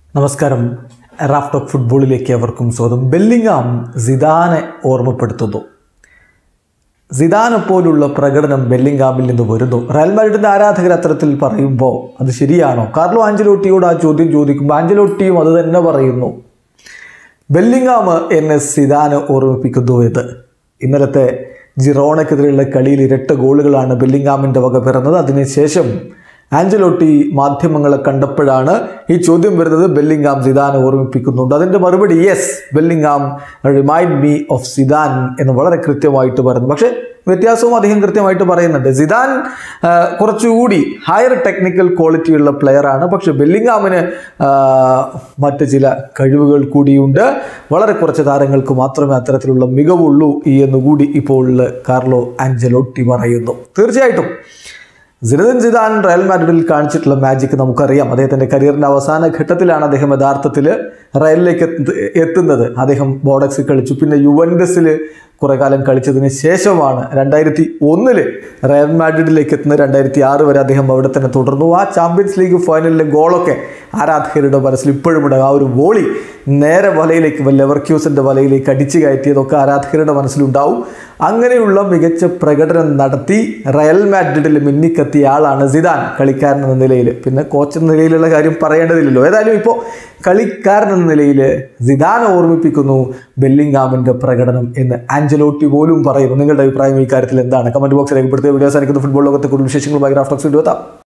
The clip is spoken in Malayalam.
നമസ്കാരം റാഫ് ടോക്ക് ഫുട്ബോളിലേക്ക് അവർക്കും സ്വാഗതം ബെല്ലിങ്ങാം സിദാനെ ഓർമ്മപ്പെടുത്തുന്നു സിദാനെ പോലുള്ള പ്രകടനം ബെല്ലിംഗാമിൽ നിന്ന് വരുന്നു റയൽ മാഡ്രിഡിന്റെ ആരാധകർ അത്തരത്തിൽ പറയുമ്പോൾ അത് ശരിയാണോ കാർലോ ആഞ്ചലോട്ടിയോട് ആ ചോദ്യം ചോദിക്കുമ്പോൾ ആഞ്ചലോട്ടിയും അത് തന്നെ പറയുന്നു ബെല്ലിംഗാം എന്നെ സിദാനെ ഓർമ്മിപ്പിക്കുന്നു എന്ന് ഇന്നലത്തെ ജിറോണക്കെതിരെയുള്ള കളിയിൽ ഇരട്ട ഗോളുകളാണ് ബെല്ലിംഗാമിൻ്റെ വക പിറന്നത് അതിനുശേഷം ആഞ്ചലോട്ടി മാധ്യമങ്ങളെ കണ്ടപ്പോഴാണ് ഈ ചോദ്യം വരുന്നത് ബെല്ലിംഗാം സിദാനെ ഓർമ്മിപ്പിക്കുന്നുണ്ട് അതിൻ്റെ മറുപടി yes Bellingham remind me of Zidane എന്ന് വളരെ കൃത്യമായിട്ട് പറയുന്നു പക്ഷേ വ്യത്യാസവും അദ്ദേഹം കൃത്യമായിട്ട് പറയുന്നുണ്ട് സിദാൻ ആ, കുറച്ചുകൂടി ഹയർ ടെക്നിക്കൽ ക്വാളിറ്റിയുള്ള പ്ലെയറാണ് പക്ഷെ ബെല്ലിംഗാമിന് ആ, മറ്റ് ചില കഴിവുകൾ കൂടിയുണ്ട് വളരെ കുറച്ച് താരങ്ങൾക്ക് മാത്രമേ അത്തരത്തിലുള്ള മികവുള്ളൂ എന്നുകൂടി ഇപ്പോൾ കാർലോ ആഞ്ചലോട്ടി പറയുന്നു തീർച്ചയായിട്ടും സിനദിൻ സിദാൻ റയൽ മാഡ്രിഡിൽ കാണിച്ചിട്ടുള്ള മാജിക് നമുക്കറിയാം അദ്ദേഹത്തിൻ്റെ കരിയറിൻ്റെ അവസാന ഘട്ടത്തിലാണ് അദ്ദേഹം യഥാർത്ഥത്തിൽ റയലിലേക്ക് എത്ത- എത്തുന്നത് അദ്ദേഹം ബോർഡക്സിൽ കളിച്ചു പിന്നെ യുവൻഡസിൽ കുറെ കാലം കളിച്ചതിന് ശേഷമാണ് രണ്ടായിരത്തി ഒന്നില് റയൽ മാഡ്രിഡിലേക്ക് എത്തുന്നത് രണ്ടായിരത്തി ആറ് വരെ അദ്ദേഹം അവിടെ തന്നെ തുടർന്നു ആ ചാമ്പ്യൻസ് ലീഗ് ഫൈനലിലെ ഗോളൊക്കെ ആരാധകരുടെ മനസ്സിൽ ഇപ്പോഴും ഉണ്ട് ആ ഒരു വോളി നേരെ വലയിലേക്ക് ലെവർക്യൂസിൻ്റെ വലയിലേക്ക് അടിച്ചു കയറ്റിയതൊക്കെ ആരാധകരുടെ മനസ്സിലുണ്ടാവും അങ്ങനെയുള്ള മികച്ച പ്രകടനം നടത്തി റയൽ മാഡ്രിഡിൽ മിന്നിക്കെത്തിയ ആളാണ് സിദാൻ കളിക്കാരൻ എന്ന നിലയിൽ പിന്നെ കോച്ച് എന്ന നിലയിലുള്ള കാര്യം പറയേണ്ടതില്ലല്ലോ ഏതായാലും ഇപ്പോൾ കളിക്കാരൻ എന്ന നിലയിൽ സിദാൻ ഓർമ്മിപ്പിക്കുന്നു ബെല്ലിംഗാമിൻ്റെ പ്രകടനം എന്ന് ആഞ്ചലോട്ടി പോലും പറയുന്നു നിങ്ങളുടെ അഭിപ്രായം ഈ കാര്യത്തിൽ എന്താണ് കമൻറ്റ് ബോക്സ് രേഖപ്പെടുത്തിയ വീഡിയോസ് എനിക്ക് ഫുട്ബോൾ ലോകത്തെ കൂടുതൽ വിശേഷങ്ങളുമായി ഗ്രാഫ്റ്റോക്സ് വീഡിയോ എത്താം